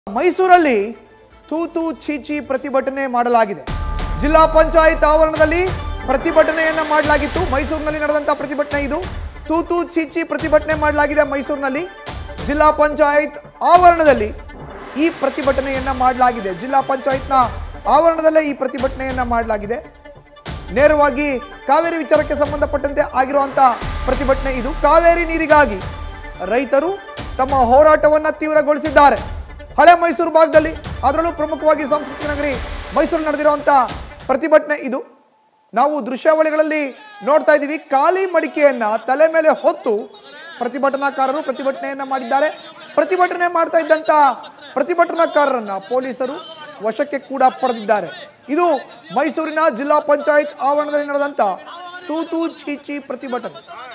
ಮೈಸೂರಲ್ಲಿ ತೂತು ಚೀಚಿ ಪ್ರತಿಭಟನೆ ಮಾಡಲಾಗಿದೆ ಜಿಲ್ಲಾ ಪಂಚಾಯತ್ ಆವರಣದಲ್ಲಿ ಪ್ರತಿಭಟನೆಯನ್ನ ಮಾಡಲಾಗಿತ್ತು ಮೈಸೂರಿನಲ್ಲಿ ನಡೆದಂತಹ ಪ್ರತಿಭಟನೆ ಇದು ತೂತು ಚೀಚಿ ಪ್ರತಿಭಟನೆ ಮಾಡಲಾಗಿದೆ ಮೈಸೂರಿನಲ್ಲಿ ಜಿಲ್ಲಾ ಪಂಚಾಯತ್ ಆವರಣದಲ್ಲಿ ಈ ಪ್ರತಿಭಟನೆಯನ್ನ ಮಾಡಲಾಗಿದೆ ಜಿಲ್ಲಾ ಪಂಚಾಯತ್ನ ಆವರಣದಲ್ಲೇ ಈ ಪ್ರತಿಭಟನೆಯನ್ನ ಮಾಡಲಾಗಿದೆ ನೇರವಾಗಿ ಕಾವೇರಿ ವಿಚಾರಕ್ಕೆ ಸಂಬಂಧಪಟ್ಟಂತೆ ಆಗಿರುವಂತ ಪ್ರತಿಭಟನೆ ಇದು ಕಾವೇರಿ ನೀರಿಗಾಗಿ ರೈತರು ತಮ್ಮ ಹೋರಾಟವನ್ನ ತೀವ್ರಗೊಳಿಸಿದ್ದಾರೆ ಹಳೆ ಮೈಸೂರು ಭಾಗದಲ್ಲಿ ಅದರಲ್ಲೂ ಪ್ರಮುಖವಾಗಿ ಸಂಸ್ಕೃತಿ ನಗರಿ ಮೈಸೂರು ನಡೆದಿರುವಂತ ಪ್ರತಿಭಟನೆ ಇದು ನಾವು ದೃಶ್ಯಾವಳಿಗಳಲ್ಲಿ ನೋಡ್ತಾ ಇದ್ದೀವಿ ಖಾಲಿ ಮಡಿಕೆಯನ್ನ ತಲೆ ಮೇಲೆ ಹೊತ್ತು ಪ್ರತಿಭಟನಾಕಾರರು ಪ್ರತಿಭಟನೆಯನ್ನ ಮಾಡಿದ್ದಾರೆ ಪ್ರತಿಭಟನೆ ಮಾಡ್ತಾ ಇದ್ದಂತ ಪ್ರತಿಭಟನಾಕಾರರನ್ನ ಪೊಲೀಸರು ವಶಕ್ಕೆ ಕೂಡ ಪಡೆದಿದ್ದಾರೆ ಇದು ಮೈಸೂರಿನ ಜಿಲ್ಲಾ ಪಂಚಾಯತ್ ಆವರಣದಲ್ಲಿ ನಡೆದಂತ ತೂತು ಚೀಚಿ ಪ್ರತಿಭಟನೆ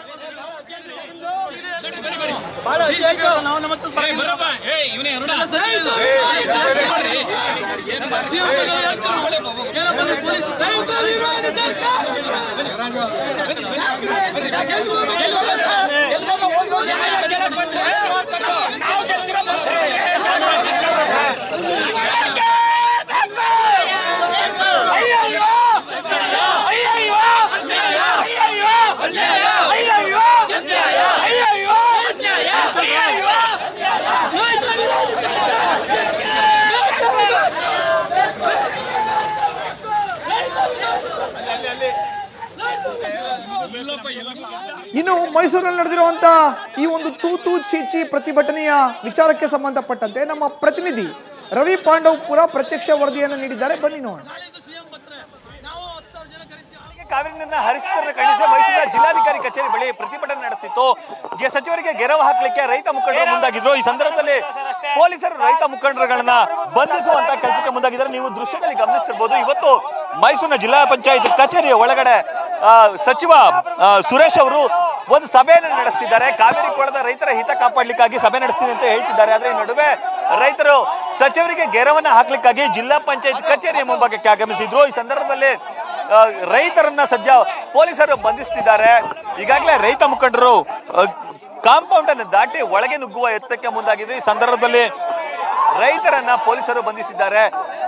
ಇನ್ನು ಮೈಸೂರಿನಲ್ಲಿ ನಡೆದಿರುವಂತ ಈ ಒಂದು ತೂತು ಚೀಚಿ ಪ್ರತಿಭಟನೆಯ ವಿಚಾರಕ್ಕೆ ಸಂಬಂಧಪಟ್ಟಂತೆ ನಮ್ಮ ಪ್ರತಿನಿಧಿ ರವಿ ಪಾಂಡವಪುರ ಪ್ರತ್ಯಕ್ಷ ವರದಿಯನ್ನು ನೀಡಿದ್ದಾರೆ ಬನ್ನಿ ನೋಡೋಣ ಕಾವೇರಿ ನೀರನ್ನ ಹರಿಸುವುದನ್ನು ಖಂಡಿಸಿ ಮೈಸೂರಿನ ಜಿಲ್ಲಾಧಿಕಾರಿ ಕಚೇರಿ ಬಳಿ ಪ್ರತಿಭಟನೆ ನಡೆಸಿತ್ತು ಗೆ- ಸಚಿವರಿಗೆ ಗೆರವು ಹಾಕ್ಲಿಕ್ಕೆ ರೈತ ಮುಖಂಡರು ಮುಂದಾಗಿದ್ರು ಈ ಸಂದರ್ಭದಲ್ಲಿ ಪೊಲೀಸರು ರೈತ ಮುಖಂಡರುಗಳನ್ನ ಬಂಧಿಸುವಂತ ಕೆಲಸಕ್ಕೆ ಮುಂದಾಗಿದ್ದಾರೆ ನೀವು ದೃಶ್ಯದಲ್ಲಿ ಗಮನಿಸ್ತಿರ್ಬೋದು ಇವತ್ತು ಮೈಸೂರಿನ ಜಿಲ್ಲಾ ಪಂಚಾಯತ್ ಕಚೇರಿಯ ಒಳಗಡೆ ಆ, ಸಚಿವ ಆ, ಸುರೇಶ್ ಅವರು ಒಂದು ಸಭೆಯನ್ನು ನಡೆಸ್ತಿದ್ದಾರೆ ಕಾವೇರಿ ಕೊಳದ ರೈತರ ಹಿತ ಕಾಪಾಡಲಿಕ್ಕಾಗಿ ಸಭೆ ನಡೆಸ್ತೀನಿ ಅಂತ ಹೇಳ್ತಿದ್ದಾರೆ ಆದ್ರೆ ಈ ನಡುವೆ ರೈತರು ಸಚಿವರಿಗೆ ಗೆರವನ್ನ ಹಾಕ್ಲಿಕ್ಕಾಗಿ ಜಿಲ್ಲಾ ಪಂಚಾಯತ್ ಕಚೇರಿಯ ಮುಂಭಾಗಕ್ಕೆ ಆಗಮಿಸಿದ್ರು ಈ ಸಂದರ್ಭದಲ್ಲಿ ಆ, ರೈತರನ್ನ ಸದ್ಯ ಪೊಲೀಸರು ಬಂಧಿಸ್ತಿದ್ದಾರೆ ಈಗಾಗಲೇ ರೈತ ಮುಖಂಡರು ಕಾಂಪೌಂಡ್ ಅನ್ನು ದಾಟಿ ಒಳಗೆ ನುಗ್ಗುವ ಎತ್ತಕ್ಕೆ ಮುಂದಾಗಿದ್ರು ಈ ಸಂದರ್ಭದಲ್ಲಿ ರೈತರನ್ನ ಪೊಲೀಸರು ಬಂಧಿಸಿದ್ದಾರೆ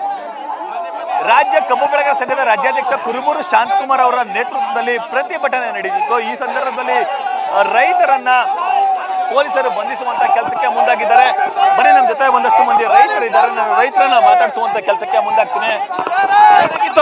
ರಾಜ್ಯ ಕಬ್ಬು ಬೆಳೆಗಾರ ಸಂಘದ ರಾಜ್ಯಾಧ್ಯಕ್ಷ ಕುರುಬೂರು ಶಾಂತಕುಮಾರ್ ಅವರ ನೇತೃತ್ವದಲ್ಲಿ ಪ್ರತಿಭಟನೆ ನಡೆದಿತ್ತು ಈ ಸಂದರ್ಭದಲ್ಲಿ ಆ, ರೈತರನ್ನ ಪೊಲೀಸರು ಬಂಧಿಸುವಂತ ಕೆಲಸಕ್ಕೆ ಮುಂದಾಗಿದ್ದಾರೆ ಬನ್ನಿ ನಮ್ಮ ಜೊತೆ ಒಂದಷ್ಟು ಮಂದಿ ರೈತರಿದ್ದಾರೆ ನಾನು ರೈತರನ್ನ ಮಾತಾಡಿಸುವಂತ ಕೆಲಸಕ್ಕೆ ಮುಂದಾಗ್ತೀನಿ ಏನಾಗಿತ್ತು?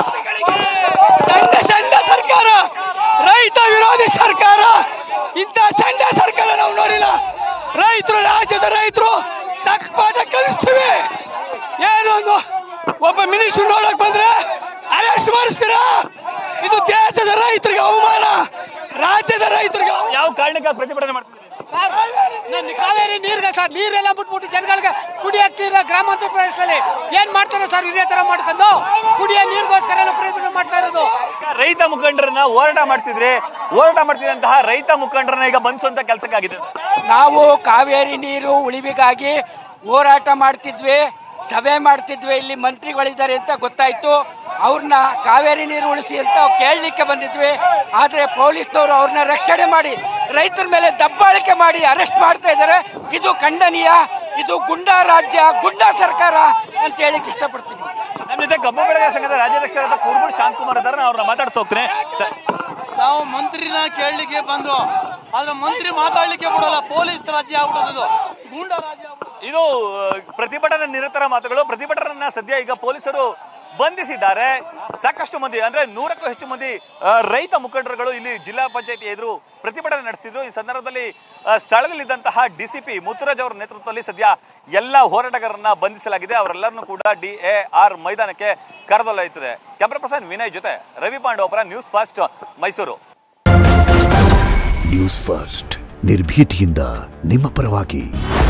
ಸಂಘ ಸಂಘ ಸರ್ಕಾರ ರೈತ ವಿರೋಧಿ ಸರ್ಕಾರ ಇಂಥ ಸಂಘ ಸರ್ಕಾರ ನಾವು ನೋಡಿಲ್ಲ ರೈತರು ರಾಜ್ಯದ ರೈತರು ತಕ್ಕ ಪಾಠ ಕಲಿಸ್ತೀವಿ ಏನೊಂದು ಒಬ್ಬ ಮಿನಿಸ್ಟರ್ ನೋಡಕ್ ಬಂದ್ರೆ ಅರೆಸ್ಟ್ ಮಾಡಿಸ್ತೀರಾ ಇದು ದೇಶದ ರೈತರಿಗೆ ಅವಮಾನ ರಾಜ್ಯದ ರೈತರಿಗೆ ಅವಮಾನ. ಯಾವ ಕಾರಣಕ್ಕಾಗಿ ಪ್ರತಿಭಟನೆ ಮಾಡ್ತಿದ್ದೀರಿ ಸರ್ ನನ್ನ ಕಾವೇರಿ ನೀರ್ಗೆ ಸರ್ ನೀರೆಲ್ಲ ಬಿಟ್ಬಿಟ್ಟು ಜನಗಳಿಗೆ ಕುಡಿಯಕ್ಕೆ ನೀರಿಲ್ಲ ಗ್ರಾಮಾಂತರ ಪ್ರದೇಶದಲ್ಲಿ ಏನ್ ಮಾಡ್ತಾರೆ ಸರ್ ಇದೇ ತರ ಮಾಡ್ಕೊಂಡು ಕುಡಿಯೋ ನೀರಿಗೋಸ್ಕರ ಎಲ್ಲ ಪ್ರಯತ್ನ ಮಾಡ್ತಾ ಇರೋದು ರೈತ ಮುಖಂಡರನ್ನ ಹೋರಾಟ ಮಾಡ್ತಿದ್ರಿ ಹೋರಾಟ ಮಾಡ್ತಿದ್ದಂತಹ ರೈತ ಮುಖಂಡರನ್ನ ಈಗ ಬಂಧಿಸುವಂತ ಕೆಲಸಕ್ಕಾಗಿದೆ ನಾವು ಕಾವೇರಿ ನೀರು ಉಳಿವಿಗಾಗಿ ಹೋರಾಟ ಮಾಡ್ತಿದ್ವಿ ಸಭೆ ಮಾಡ್ತಿದ್ವಿ ಇಲ್ಲಿ ಮಂತ್ರಿಗಳಿದ್ದಾರೆ ಅಂತ ಗೊತ್ತಾಯ್ತು ಅವ್ರನ್ನ ಕಾವೇರಿ ನೀರು ಉಳಿಸಿ ಅಂತ ಕೇಳಲಿಕ್ಕೆ ಬಂದಿದ್ವಿ ಆದರೆ ಪೊಲೀಸ್ನವರು ಅವ್ರನ್ನ ರಕ್ಷಣೆ ಮಾಡಿ ರೈತರ ಮೇಲೆ ದಬ್ಬಾಳಿಕೆ ಮಾಡಿ ಅರೆಸ್ಟ್ ಮಾಡ್ತಾ ಇದ್ದಾರೆ ಇದು ಖಂಡನೀಯ ಇದು ಗುಂಡಾ ರಾಜ್ಯ ಗುಂಡಾ ಸರ್ಕಾರ ಅಂತ ಹೇಳಿಕ್ಕೆ ಇಷ್ಟಪಡ್ತೀನಿ ನಮ್ಮ ಜೊತೆ ಕಬ್ಬು ಬೆಳೆಗಾರ ಸಂಘದ ರಾಜ್ಯಾಧ್ಯಕ್ಷರಾದ ಕುರುಬೂರು ಶಾಂತಕುಮಾರ್ ಇದ್ದಾರೆ ನಾನು ಅವ್ರನ್ನ ಮಾತಾಡ್ತಾ ಹೋಗ್ತೀನಿ ಸರ್, ನಾವು ಮಂತ್ರಿನ ಕೇಳಲಿಕ್ಕೆ ಬಂದು ಆದ್ರೆ ಮಂತ್ರಿ ಮಾತಾಡ್ಲಿಕ್ಕೆ ಬಿಡೋಲ್ಲ ಪೊಲೀಸ್ ರಾಜ್ಯ ಆಗ್ಬಿಡೋದು ಗೂಂಡ ರಾಜ್ಯ ಆಗ್ಬಿಡೋದು ಇದು ಆ, ಪ್ರತಿಭಟನಾ ನಿರತರ ಮಾತುಗಳು ಪ್ರತಿಭಟನನ್ನ ಸದ್ಯ ಈಗ ಪೊಲೀಸರು ಬಂಧಿಸಿದ್ದಾರೆ ಸಾಕಷ್ಟು ಮಂದಿ ಅಂದ್ರೆ ನೂರಕ್ಕೂ ಹೆಚ್ಚು ಮಂದಿ ಆ, ರೈತ ಮುಖಂಡರುಗಳು ಇಲ್ಲಿ ಜಿಲ್ಲಾ ಪಂಚಾಯತಿ ಎದುರು ಪ್ರತಿಭಟನೆ ನಡೆಸಿದ್ರು ಈ ಸಂದರ್ಭದಲ್ಲಿ ಆ, ಸ್ಥಳದಲ್ಲಿದ್ದಂತಹ ಡಿಸಿಪಿ ಮುತ್ತುರಾಜ್ ಅವರ ನೇತೃತ್ವದಲ್ಲಿ ಸದ್ಯ ಎಲ್ಲ ಹೋರಾಟಗಾರರನ್ನ ಬಂಧಿಸಲಾಗಿದೆ ಅವರೆಲ್ಲರನ್ನು ಕೂಡ ಡಿ ಎ ಆರ್ ಮೈದಾನಕ್ಕೆ ಕರೆದೊಯ್ಯುತ್ತದೆ ಕ್ಯಾಮ್ರಾ ಪರ್ಸನ್ ವಿನಯ್ ಜೊತೆ Ravi Pandavapura news fast Mysuru news first ನಿರ್ಭೀತಿಯಿಂದ ನಿಮ್ಮ ಪರವಾಗಿ